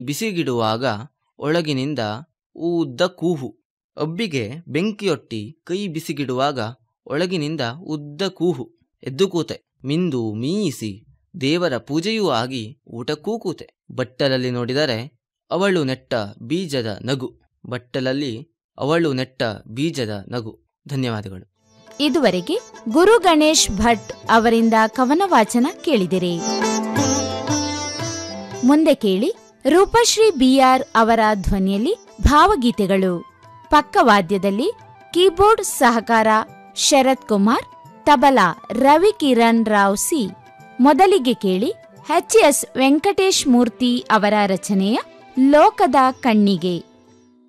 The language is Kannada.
ಬಿಸಿಗಿಡುವಾಗ ಒಳಗಿನಿಂದ ಉದ್ದ ಕೂಹು ಒಬ್ಬಿಗೆ ಬೆಂಕಿಯೊಟ್ಟಿ ಕೈ ಬಿಸಿಗಿಡುವಾಗ ಒಳಗಿನಿಂದ ಉದ್ದ ಕೂಹು ಎದ್ದು ಕೂತೆ ಮಿಂದು ಮೀಯಿಸಿ ದೇವರ ಪೂಜೆಯೂ ಆಗಿ ಊಟಕ್ಕೂ ಕೂತೆ ಬಟ್ಟಲಲ್ಲಿ ನೋಡಿದರೆ ಅವಳು ನೆಟ್ಟ ಬೀಜದ ನಗು ಬಟ್ಟಲಲ್ಲಿ ಅವಳು ನೆಟ್ಟ ಬೀಜದ ನಗು ಧನ್ಯವಾದಗಳು ಇದುವರೆಗೆ ಗುರು ಗಣೇಶ್ ಭಟ್ ಅವರಿಂದ ಕವನ ವಾಚನ ಕೇಳಿದಿರಿ ಮುಂದೆ ಕೇಳಿ ರೂಪಶ್ರೀ ಬಿಆರ್ ಅವರ ಧ್ವನಿಯಲ್ಲಿ ಭಾವಗೀತೆಗಳು ಪಕ್ಕವಾದ್ಯದಲ್ಲಿ ಕೀಬೋರ್ಡ್ ಸಹಕಾರ ಶರತ್ ಕುಮಾರ್ ತಬಲಾ ರವಿ ಕಿರಣ್ ರಾವ್ ಸಿ ಮೊದಲಿಗೆ ಕೇಳಿ ಎಚ್ ಎಸ್ ವೆಂಕಟೇಶ್ ಮೂರ್ತಿ ಅವರ ರಚನೆಯ ಲೋಕದ ಕಣ್ಣಿಗೆ